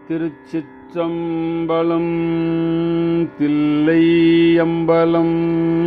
திருச்சிற்றம்பலம் தில்லை அம்பலம்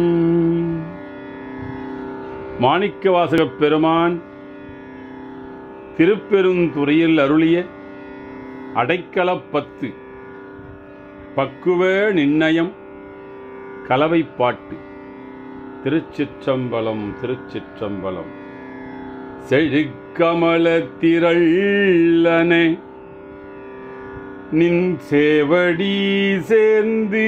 மாணிக்கவாசகப் பெருமான் திருப்பெருந்துறையில் அருளிய அடைக்கலப்பத்து பக்குவ நிர்ணயம் கலவைப்பாட்டு திருச்சிற்றம்பலம் திருச்சிற்றம்பலம் செழிக்கமல திரள்ளனே நின் சேவடி சேர்ந்து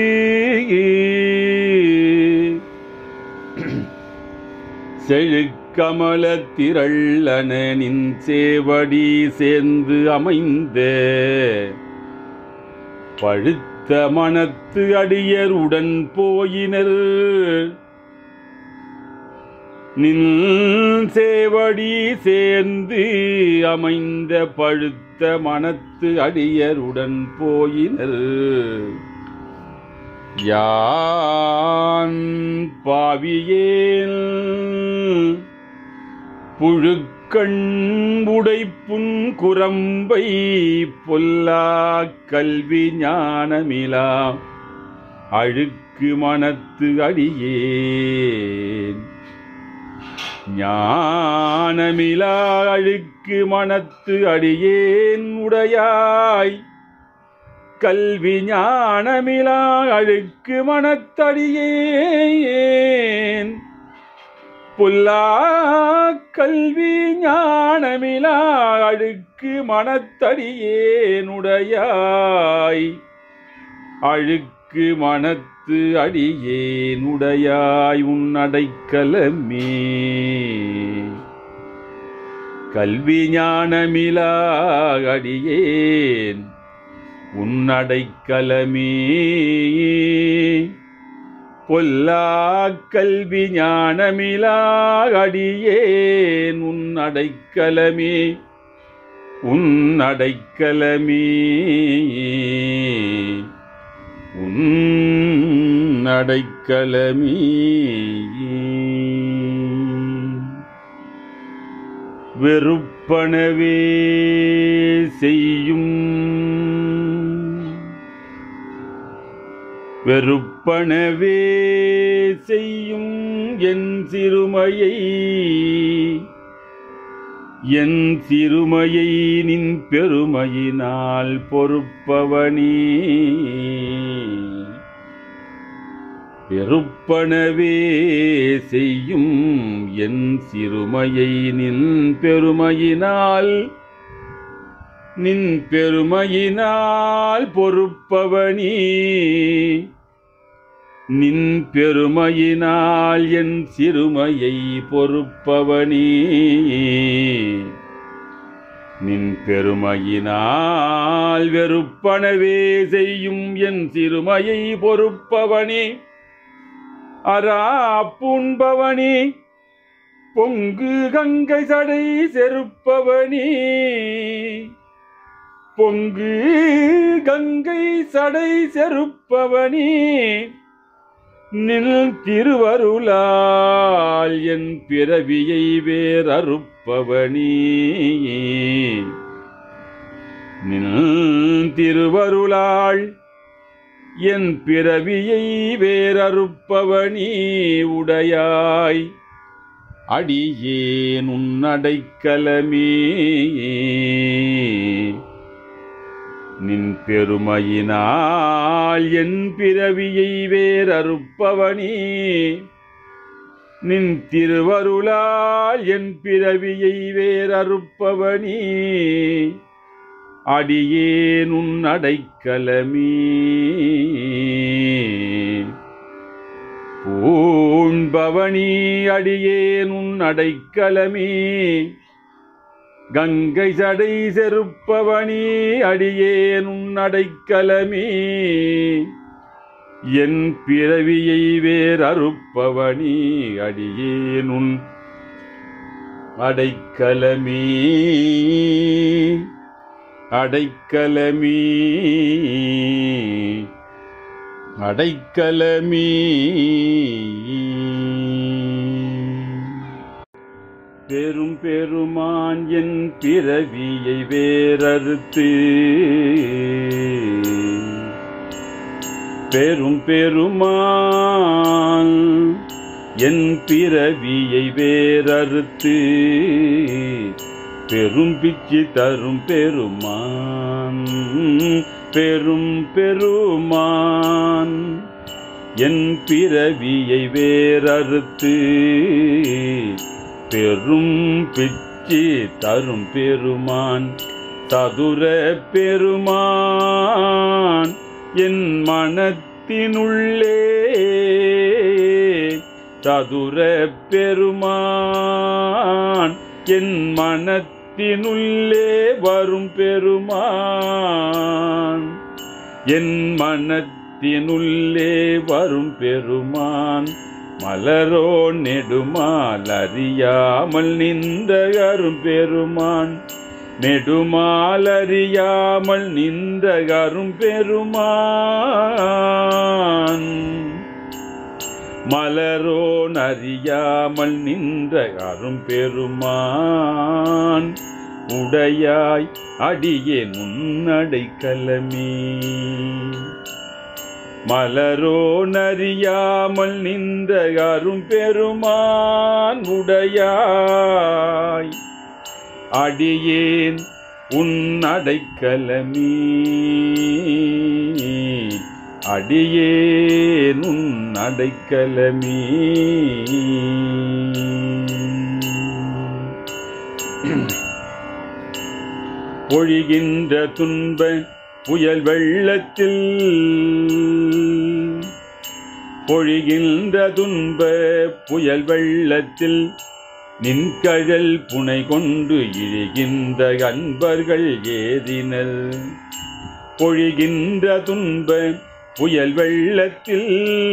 செழுக்கமல திரள்ளன நின் சேவடி சேர்ந்து அமைந்த பழுத்த மனத்து அடியர் உடன் போயினர் நின் சேவடி சேர்ந்து அமைந்த பழுத்த மனத்து அடியருடன் போயினர் யான் பாவியேன் புழுக்கண் உடைப்புண் குரம்பை பொல்லா கல்வி ஞானமிலா அழுக்கு மனத்து அடியேன் ஞானமிலா அழுக்கு மனத்து அடியேன் உடையாய் கல்வி ஞானமிலா அழுக்கு மனத்தடியேன் புல்லா கல்வி ஞானமிலா அழுக்கு மனத்தடியேனுடையாய் அழுக்கு மனத்து அடியேனுடையாய் உன்னடைக்கலமே கல்வி ஞானமிலா அடியேன் உன்னடைக்கலமே பொல்லா கல்வி ஞானமிலா அடியேன் உன்னடைக்கலமே உன்னடைக்கலமே உன்னடைக்கலமே வெறுப்பனவே செய்யும் வெறுப்பனவே செய்யும் என் சிறுமையை என் சிறுமையை நின் பெருமையினால் பொறுப்பவனே வெறுப்பனவே செய்யும் என் சிறுமையை நின் பெருமையினால் நின் பெருமையினால் பொறுப்பவனே நின் பெருமையினால் என் சிறுமையை பொறுப்பவனே நின் பெருமையினால் வெறுப்பனவே செய்யும் என் சிறுமையை பொறுப்பவனே அரா புண்பவனே பொங்கு கங்கை சடை செருப்பவனே பொங்கு கங்கை சடை செருப்பவனே நில் திருவருளால் என் பிறவியை வேறறுப்பவனே நில் திருவருளால் என் பிறவியை வேறறுப்பவனே உடையாய் அடியேன் உன்னடைக்கலமே நின் பெருமையினால் என் பிறவியை வேறறுப்பவனே நின் திருவருளால் என் பிறவியை வேறறுப்பவனே அடியேன் உன் அடைக்கலமே பூண்பவனி அடியேன் உன் அடைக்கலமே கங்கை சடை செருப்பவனி அடியேன் உன் அடைக்கலமே என் பிறவியை வேறறுப்பவனி அடியேன் உன் அடைக்கலமே அடைக்கலமே அடைக்கலமே பெரும் பெருமான் என் பிறவியை வேறறுத்து பெரும் பெருமான் என் பிறவியை வேறறுத்து பெரும் பிச்சி தரும் பெருமான் பெரும் பெருமான் என் பிறவியை வேறறுத்து பெரும் பிச்சி தரும் பெருமான் சதுர பெருமான் என் மனத்தினுள்ளே சதுர பெருமான் என் மனத்தினுள்ளே வரும் பெருமான் என் மனத்தினுள்ளே வரும் பெருமான் மலரோ நெடுமால் அறியாமல் நின்ற அரும் பெருமான் நெடுமால் அறியாமல் நின்ற அரும் பெருமான் மலரோன் அறியாமல் நின்ற அரும் பெருமான் உடையாய் அடியே முன்னடை கலமே மலரோன் அறியாமல் நின்ற அரும் பெருமான் உடையாய் அடியேன் உன் அடைக்கலமே அடியேன் உன் அடைக்கலமே பொழிகின்ற துன்ப புயல் வெள்ளத்தில் பொழிகின்ற துன்ப புயல் வெள்ளத்தில் நின்கழல் புனை கொண்டு இழிகின்ற அன்பர்கள் ஏதினர் பொழிகின்ற துன்ப புயல் வெள்ளத்தில்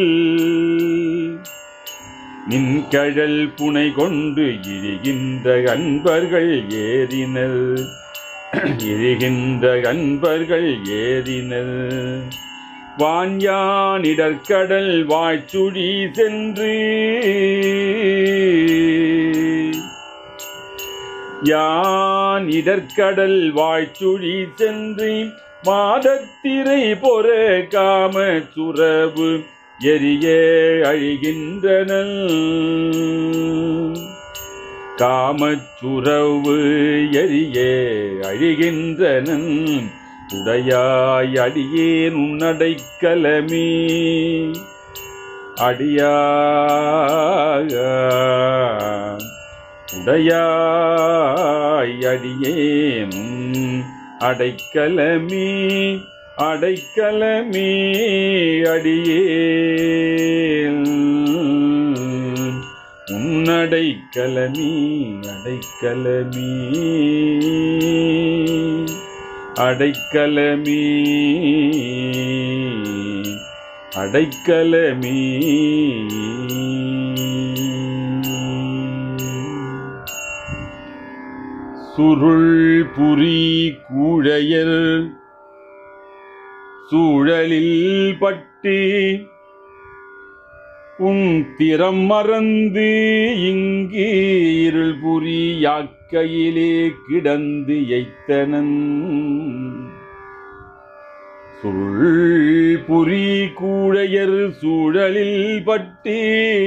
நின்கழல் புனை கொண்டு இழிகின்ற அன்பர்கள் ஏறினர் எரிகின்ற அன்பர்கள் ஏறினர் வான்யானிடற்கடல் வாய்ச்சுழி சென்று யான் இடற்கடல் வாய்ச்சுழி சென்று மாதத்திரை பொற காம சுரவு எரிய அழிகின்றனல் காமச்சுரவு எரிய அழிகின்றனன் உடையாய் அடியேன் உன்னடைக்கலமே அடியாக உடையாய் அடியேன் உன் அடைக்கலமே அடைக்கலமே அடியேன் உன்னடைக்கலமே அடைக்கலமே அடைக்கலமே அடைக்கலமே சுருள் புரி கூழையர் சூழலில் பட்டு உன் திறம் மறந்து இங்கு இருள் புரி யாக்கையிலே கிடந்து எய்த்தனன் சுருள் புரி கூழையர் சூழலில் பட்டு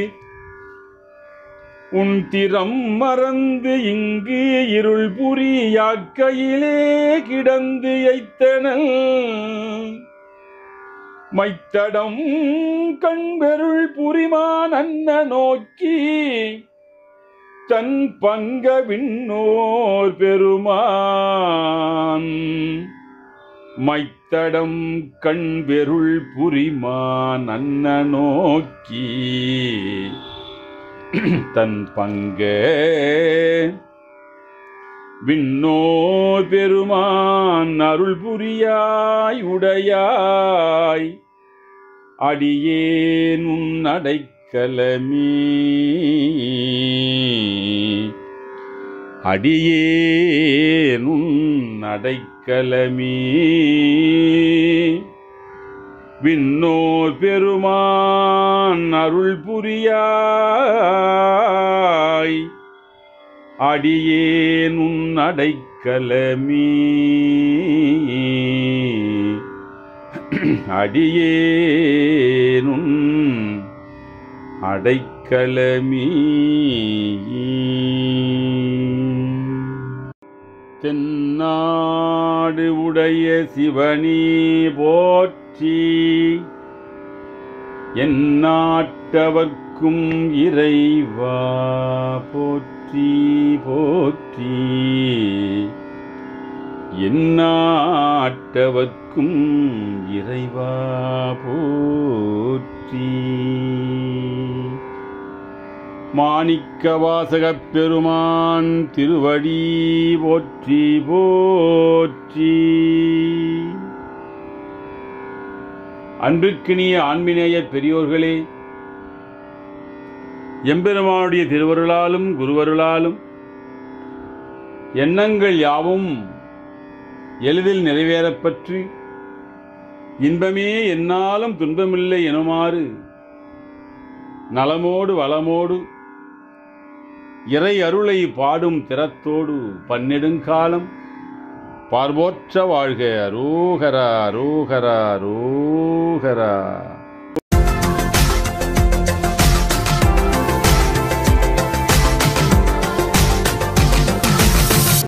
உன் திறம் மறந்து இங்கு இருள் புரி யாக்கையிலே கிடந்து எய்த்தனல் மைத்தடம் கண்பெருள் புரிமான் அன்ன நோக்கி தன் பங்க விண்ணோர் பெருமான் மைத்தடம் கண்பெருள் புரிமான் அன்ன நோக்கி தன் பங்க விண்ணோர் பெருமான் அருள் புரியாய் உடையாய் அடியேன் உன் அடைக்கலமே அடியேன் உன் அடைக்கலமே விண்ணோர் பெருமான் அருள் புரியாய் அடியேன் உன் அடைக்கலமே அடியேன் உன் அடைக்கலமே தென்னாடு உடைய சிவனி போற்றி என் நாட்டவர்க்கும் இறைவா போற்றி போற்றி என் நாட்டவர்க்கும் இறைவா போற்றி மாணிக்க வாசகப் பெருமான் திருவடி போற்றி போற்றி அன்பிற்கினிய ஆன்மீனேய பெரியோர்களே எம்பெருமானுடைய திருவருளாலும் குருவருளாலும் எண்ணங்கள் யாவும் எளிதில் நிறைவேறப்பற்று இன்பமே என்னாலும் துன்பமில்லை எனுமாறு நலமோடு வளமோடு இறை அருளை பாடும் திறத்தோடு பன்னெடுங்காலம் பார்வோற்ற வாழ்க அரோகரா அரோகரா அரோகரா